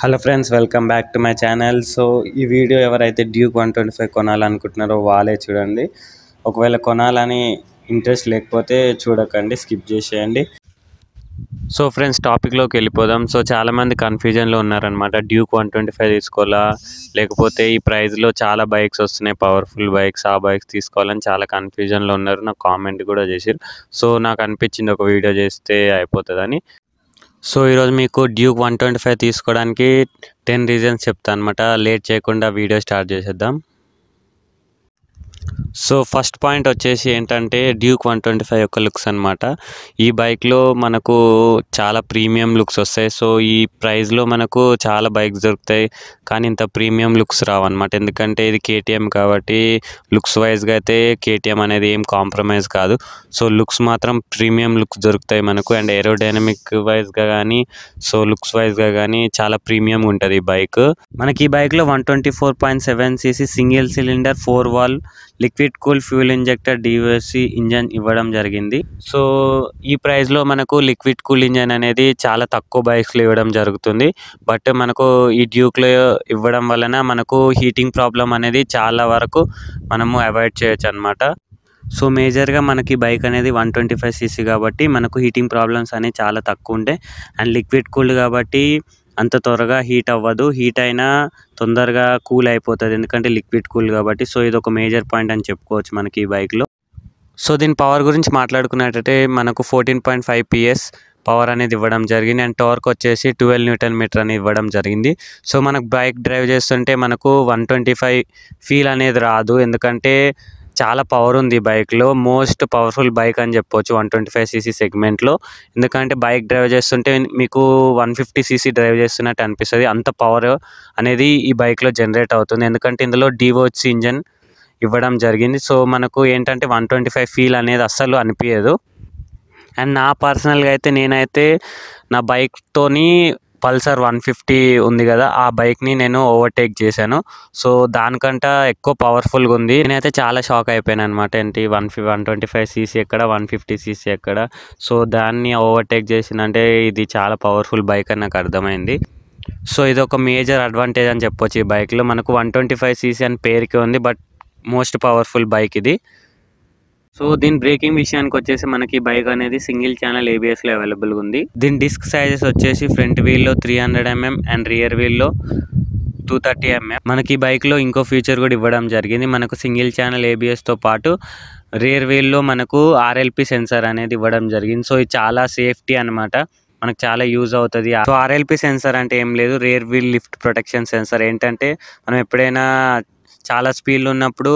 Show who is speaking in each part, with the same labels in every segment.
Speaker 1: hello friends welcome back to my channel so ఈ video ఎవరైతే Duke one twenty five కొనాలనుకుంటున్నారో వాళ్ళే చూడండి ఒకవేళ కొనాలని ఇంట్రెస్ట్ లేకపోతే చూడకండి స్కిప్ చేసేయండి సో ఫ్రెండ్స్ టాపిక్లోకి వెళ్ళిపోదాం సో చాలామంది కన్ఫ్యూజన్లో ఉన్నారనమాట డ్యూక్ వన్ ట్వంటీ ఫైవ్ తీసుకోవాలా లేకపోతే ఈ ప్రైస్లో చాలా బైక్స్ వస్తున్నాయి పవర్ఫుల్ బైక్స్ ఆ బైక్స్ తీసుకోవాలని చాలా కన్ఫ్యూజన్లో ఉన్నారు నాకు కామెంట్ కూడా చేసారు సో నాకు అనిపించింది ఒక వీడియో చేస్తే అయిపోతుందని సో ఈరోజు మీకు డ్యూక్ వన్ ట్వంటీ ఫైవ్ తీసుకోవడానికి టెన్ రీజన్స్ చెప్తాను అనమాట లేట్ చేయకుండా వీడియో స్టార్ట్ చేసేద్దాం సో ఫస్ట్ పాయింట్ వచ్చేసి ఏంటంటే డ్యూక్ వన్ ట్వంటీ ఫైవ్ యొక్క లుక్స్ అనమాట ఈ బైక్లో మనకు చాలా ప్రీమియం లుక్స్ వస్తాయి సో ఈ ప్రైస్లో మనకు చాలా బైక్స్ దొరుకుతాయి కానీ ఇంత ప్రీమియం లుక్స్ రావన్నమాట ఎందుకంటే ఇది కేటీఎం కాబట్టి లుక్స్ వైజ్గా అయితే కేటీఎం అనేది ఏం కాంప్రమైజ్ కాదు సో లుక్స్ మాత్రం ప్రీమియం లుక్స్ దొరుకుతాయి మనకు అండ్ ఏరోడైనమిక్ వైజ్గా కానీ సో లుక్స్ వైజ్గా కానీ చాలా ప్రీమియం ఉంటుంది ఈ బైక్ మనకి ఈ బైక్లో one twenty four point seven CC single cylinder four valve liquid cool fuel injector DOHC engine ఇవ్వడం జరిగింది సో ఈ ప్రైస్లో మనకు లిక్విడ్ కూల్ ఇంజన్ అనేది చాలా తక్కువ బైక్స్లో ఇవ్వడం జరుగుతుంది బట్ మనకు ఈ డ్యూక్లో ఇవ్వడం వలన మనకు హీటింగ్ ప్రాబ్లం అనేది చాలా వరకు మనము అవాయిడ్ చేయొచ్చు అనమాట సో మేజర్గా మనకి బైక్ అనేది వన్ ట్వంటీ ఫైవ్ సీసీ కాబట్టి మనకు హీటింగ్ ప్రాబ్లమ్స్ అనేవి చాలా తక్కువ ఉంటాయి అండ్ లిక్విడ్ కూల్ కాబట్టి అంత త్వరగా హీట్ అవ్వదు హీట్ అయినా తొందరగా కూల్ అయిపోతుంది ఎందుకంటే లిక్విడ్ కూల్ కాబట్టి సో ఇది ఒక మేజర్ పాయింట్ అని చెప్పుకోవచ్చు మనకి ఈ బైక్లో సో దీని పవర్ గురించి మాట్లాడుకున్నట్టయితే మనకు fourteen point five PS power అనేది ఇవ్వడం జరిగింది అండ్ టార్క్ వచ్చేసి ట్వెల్వ్ న్యూటన్ మీటర్ అని ఇవ్వడం జరిగింది సో మనకు బైక్ డ్రైవ్ చేస్తుంటే మనకు వన్ ట్వంటీ ఫైవ్ ఫీల్ అనేది రాదు ఎందుకంటే చాలా పవర్ ఉంది ఈ బైక్లో మోస్ట్ పవర్ఫుల్ బైక్ అని చెప్పొచ్చు వన్ ట్వంటీ ఫైవ్ సీసీ సెగ్మెంట్లో ఎందుకంటే బైక్ డ్రైవ్ చేస్తుంటే మీకు వన్ ఫిఫ్టీ సీసీ డ్రైవ్ చేస్తున్నట్టు అనిపిస్తుంది అంత పవర్ అనేది ఈ బైక్లో జనరేట్ అవుతుంది ఎందుకంటే ఇందులో డివోచ్ ఇంజన్ ఇవ్వడం జరిగింది సో మనకు ఏంటంటే వన్ ట్వంటీ ఫైవ్ ఫీల్ అనేది అస్సలు అనిపించదు అండ్ నా పర్సనల్గా అయితే నేనైతే నా బైక్తోని పల్సర్ వన్ ఫిఫ్టీ ఉంది కదా ఆ బైక్ని నేను ఓవర్టేక్ చేశాను సో దానికంట ఎక్కువ పవర్ఫుల్గా ఉంది నేనైతే చాలా షాక్ అయిపోయాను అనమాట ఏంటి వన్ ఫి వన్ ట్వంటీ ఫైవ్ సీసీ ఎక్కడ వన్ ఫిఫ్టీ సీసీ ఎక్కడ సో దాన్ని ఓవర్టేక్ చేసిందంటే ఇది చాలా పవర్ఫుల్ బైక్ అని నాకు అర్థమైంది సో ఇది ఒక మేజర్ అడ్వాంటేజ్ అని చెప్పొచ్చు ఈ బైక్లో మనకు వన్ ట్వంటీ ఫైవ్ సీసీ అని పేరుకి ఉంది బట్ మోస్ట్ పవర్ఫుల్ బైక్ ఇది సో దీని బ్రేకింగ్ విషయానికి వచ్చేసి మనకి బైక్ అనేది సింగిల్ ఛానల్ ఏబిఎస్లో అవైలబుల్గా ఉంది దీని డిస్క్ సైజెస్ వచ్చేసి ఫ్రంట్ వీల్లో three hundred MM and rear వీల్లో టూ థర్టీ ఎంఎం మనకి ఈ బైక్లో ఇంకో ఫీచర్ కూడా ఇవ్వడం జరిగింది మనకు సింగిల్ ఛానల్ ఏబిఎస్తో పాటు రియర్ వీల్లో మనకు ఆర్ఎల్పి సెన్సార్ అనేది ఇవ్వడం జరిగింది సో ఇది చాలా సేఫ్టీ అనమాట మనకు చాలా యూజ్ అవుతుంది సో ఆర్ఎల్పి సెన్సార్ అంటే ఏం లేదు rear wheel lift protection sensor ఏంటంటే మనం ఎప్పుడైనా చాలా స్పీడ్లో ఉన్నప్పుడు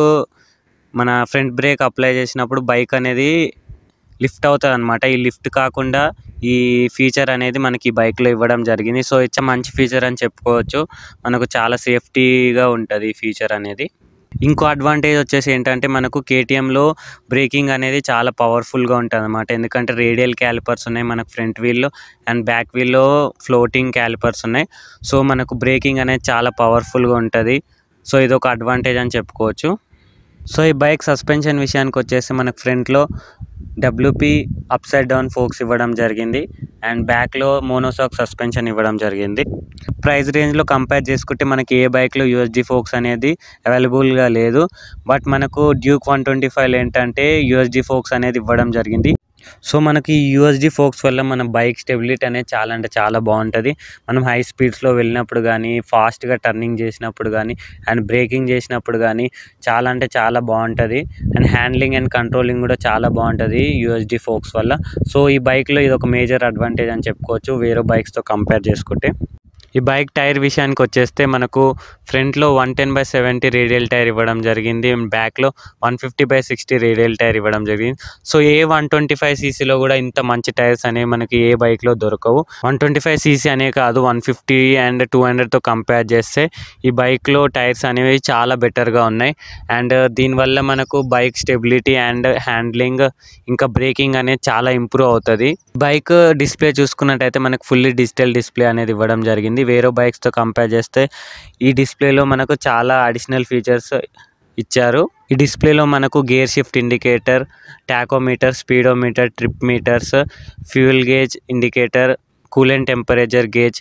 Speaker 1: మన ఫ్రంట్ బ్రేక్ అప్లై చేసినప్పుడు బైక్ అనేది లిఫ్ట్ అవుతుంది అనమాట ఈ లిఫ్ట్ కాకుండా ఈ ఫీచర్ అనేది మనకి ఈ బైక్లో ఇవ్వడం జరిగింది సో ఇచ్చే మంచి ఫీచర్ అని చెప్పుకోవచ్చు మనకు చాలా సేఫ్టీగా ఉంటుంది ఈ ఫీచర్ అనేది ఇంకో అడ్వాంటేజ్ వచ్చేసి ఏంటంటే మనకు కేటీఎంలో బ్రేకింగ్ అనేది చాలా పవర్ఫుల్గా ఉంటుంది అనమాట ఎందుకంటే రేడియల్ క్యాలిపర్స్ ఉన్నాయి మనకు ఫ్రంట్ వీల్లో అండ్ బ్యాక్ వీల్లో ఫ్లోటింగ్ క్యాలిపర్స్ ఉన్నాయి సో మనకు బ్రేకింగ్ అనేది చాలా పవర్ఫుల్గా ఉంటుంది సో ఇది ఒక అడ్వాంటేజ్ అని చెప్పుకోవచ్చు సో ఈ బైక్ సస్పెన్షన్ విషయానికి వచ్చేసి మనకు ఫ్రంట్లో WP upside down forks ఇవ్వడం జరిగింది అండ్ బ్యాక్లో మోనోసాక్ సస్పెన్షన్ ఇవ్వడం జరిగింది ప్రైస్ రేంజ్లో కంపేర్ చేసుకుంటే మనకి ఏ బైక్లో యూఎస్డి ఫోక్స్ అనేది అవైలబుల్గా లేదు బట్ మనకు డ్యూక్ వన్ ట్వంటీ ఫైవ్ ఏంటంటే యూఎస్డి ఫోక్స్ అనేది ఇవ్వడం జరిగింది సో మనకి యూఎస్డి ఫోక్స్ వల్ల మన బైక్ స్టెబిలిటీ అనేది చాలా అంటే చాలా బాగుంటుంది మనం హై స్పీడ్స్లో వెళ్ళినప్పుడు కానీ ఫాస్ట్గా టర్నింగ్ చేసినప్పుడు కానీ అండ్ బ్రేకింగ్ చేసినప్పుడు కానీ చాలా అంటే చాలా బాగుంటుంది అండ్ హ్యాండ్లింగ్ అండ్ కంట్రోలింగ్ కూడా చాలా బాగుంటుంది యూఎస్డి ఫోక్స్ వల్ల సో ఈ బైక్లో ఇది ఒక మేజర్ అడ్వాంటేజ్ అని చెప్పుకోవచ్చు వేరే బైక్స్తో కంపేర్ చేసుకుంటే ఈ బైక్ టైర్ విషయానికి వచ్చేస్తే మనకు ఫ్రంట్లో one ten by seventy radial tyre ఇవ్వడం జరిగింది బ్యాక్లో one fifty by sixty radial tyre ఇవ్వడం జరిగింది సో ఏ వన్ ట్వంటీ ఫైవ్ సీసీలో కూడా ఇంత మంచి టైర్స్ అనేవి మనకి ఏ బైక్లో దొరకవు వన్ ట్వంటీ ఫైవ్ సీసీ అనే కాదు వన్ ఫిఫ్టీ అండ్ టూ హండ్రెడ్తో కంపేర్ చేస్తే ఈ బైక్లో టైర్స్ అనేవి చాలా బెటర్గా ఉన్నాయి అండ్ దీనివల్ల మనకు బైక్ స్టెబిలిటీ అండ్ హ్యాండ్లింగ్ ఇంకా బ్రేకింగ్ అనేది చాలా ఇంప్రూవ్ అవుతుంది బైక్ డిస్ప్లే చూసుకున్నట్టయితే మనకు ఫుల్లీ డిజిటల్ డిస్ప్లే అనేది ఇవ్వడం జరిగింది వేరే బైక్స్తో కంపేర్ చేస్తే ఈ డిస్ప్లేలో మనకు చాలా అడిషనల్ ఫీచర్స్ ఇచ్చారు ఈ డిస్ప్లేలో మనకు gear shift indicator tachometer speedometer trip meters fuel gauge indicator coolant temperature gauge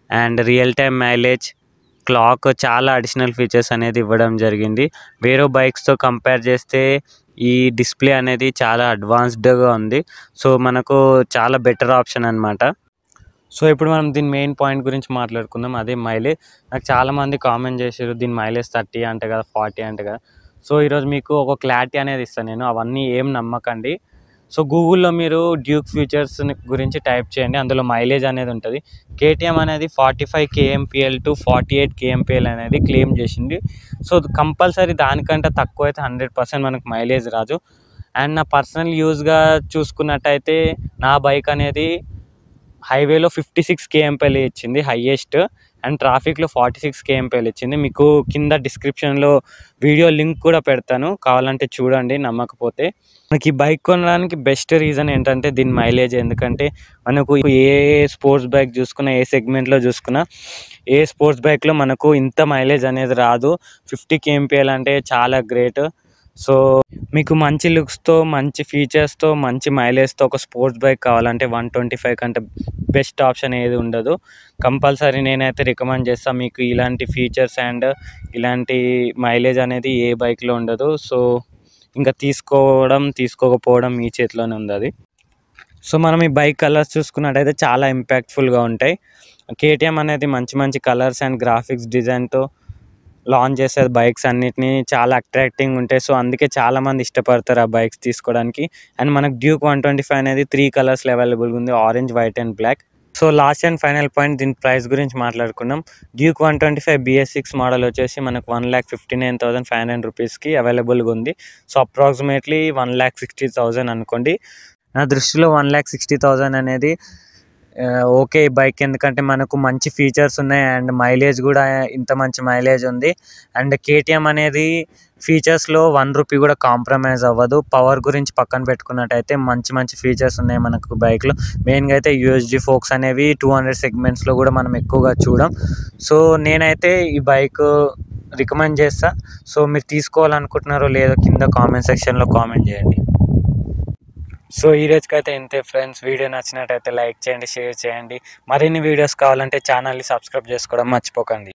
Speaker 1: and real time mileage clock చాలా అడిషనల్ ఫీచర్స్ అనేది ఇవ్వడం జరిగింది వేరే బైక్స్తో కంపేర్ చేస్తే ఈ డిస్ప్లే అనేది చాలా అడ్వాన్స్డ్గా ఉంది సో మనకు చాలా బెటర్ ఆప్షన్ అనమాట సో ఇప్పుడు మనం దీని మెయిన్ పాయింట్ గురించి మాట్లాడుకుందాం అదే మైలేజ్ నాకు చాలామంది కామెంట్ చేశారు దీని మైలేజ్ థర్టీ అంటే కదా ఫార్టీ అంటే కదా సో ఈరోజు మీకు ఒక క్లారిటీ అనేది ఇస్తాను నేను అవన్నీ ఏం నమ్మకండి సో గూగుల్లో మీరు డ్యూక్ ఫ్యూచర్స్ గురించి టైప్ చేయండి అందులో మైలేజ్ అనేది ఉంటుంది కేటీఎం అనేది forty five KMPL to forty eight KMPL అనేది క్లెయిమ్ చేసింది సో కంపల్సరీ దానికంటే తక్కువ అయితే హండ్రెడ్ పర్సెంట్ మనకు మైలేజ్ రాదు అండ్ నా పర్సనల్ యూజ్గా చూసుకున్నట్టయితే నా బైక్ అనేది హైవేలో ఫిఫ్టీ సిక్స్ కేఎంపిఎల్ ఇచ్చింది హైయెస్ట్ అండ్ ట్రాఫిక్లో ఫార్టీ సిక్స్ కేఎంపిఎల్ ఇచ్చింది మీకు కింద డిస్క్రిప్షన్లో వీడియో లింక్ కూడా పెడతాను కావాలంటే చూడండి నమ్మకపోతే మనకి ఈ బైక్ కొనడానికి బెస్ట్ రీజన్ ఏంటంటే దీని మైలేజ్ ఎందుకంటే మనకు ఏ స్పోర్ట్స్ బైక్ చూసుకున్నా ఏ సెగ్మెంట్లో చూసుకున్నా ఏ స్పోర్ట్స్ బైక్లో మనకు ఇంత మైలేజ్ అనేది రాదు ఫిఫ్టీ కేఎంపిఎల్ అంటే చాలా గ్రేట్ సో మీకు మంచి లుక్స్తో మంచి ఫీచర్స్తో మంచి మైలేజ్తో ఒక స్పోర్ట్స్ బైక్ కావాలంటే వన్ ట్వంటీ ఫైవ్ కంటే బెస్ట్ ఆప్షన్ ఏది ఉండదు కంపల్సరీ నేనైతే రికమెండ్ చేస్తాను మీకు ఇలాంటి ఫీచర్స్ అండ్ ఇలాంటి మైలేజ్ అనేది ఏ బైక్లో ఉండదు సో ఇంకా తీసుకోవడం తీసుకోకపోవడం మీ చేతిలోనే ఉంది అది సో మనం ఈ బైక్ కలర్స్ చూసుకున్నట్టయితే చాలా ఇంపాక్ట్ఫుల్గా ఉంటాయి కేటీఎం అనేది మంచి మంచి కలర్స్ అండ్ గ్రాఫిక్స్ డిజైన్తో లాంచ్ చేసేది బైక్స్ అన్నిటిని చాలా అట్రాక్టింగ్ ఉంటాయి సో అందుకే చాలామంది ఇష్టపడతారు ఆ బైక్స్ తీసుకోవడానికి అండ్ మనకు డ్యూక్ వన్ ట్వంటీ ఫైవ్ అనేది త్రీ కలర్స్లో అవైలబుల్గా ఉంది orange white and black so last and final point దీని ప్రైస్ గురించి మాట్లాడుకున్నాం Duke one twenty five BS six model వచ్చేసి మనకు one lakh fifty nine thousand five hundred రూపీస్కి అవైలబుల్గా ఉంది so approximately one lakh sixty thousand అనుకోండి నా దృష్టిలో వన్ ల్యాక్ సిక్స్టీ థౌసండ్ అనేది ఓకే ఈ బైక్ ఎందుకంటే మనకు మంచి ఫీచర్స్ ఉన్నాయి అండ్ మైలేజ్ కూడా ఇంత మంచి మైలేజ్ ఉంది అండ్ కేటీఎం అనేది ఫీచర్స్లో వన్ రూపీ కూడా కాంప్రమైజ్ అవ్వదు పవర్ గురించి పక్కన పెట్టుకున్నట్టయితే మంచి మంచి ఫీచర్స్ ఉన్నాయి మనకు బైక్లో మెయిన్గా అయితే యూఎస్జీ ఫోక్స్ అనేవి టూ హండ్రెడ్ సెగ్మెంట్స్లో కూడా మనం ఎక్కువగా చూడం సో నేనైతే ఈ బైక్ రికమెండ్ చేస్తా సో మీరు తీసుకోవాలనుకుంటున్నారో లేదో కింద కామెంట్ సెక్షన్లో కామెంట్ చేయండి సో ఈ రోజుకైతే ఇంతే ఫ్రెండ్స్ వీడియో నచ్చినట్టయితే లైక్ చేయండి షేర్ చేయండి మరిన్ని వీడియోస్ కావాలంటే ఛానల్ని సబ్స్క్రైబ్ చేసుకోవడం మర్చిపోకండి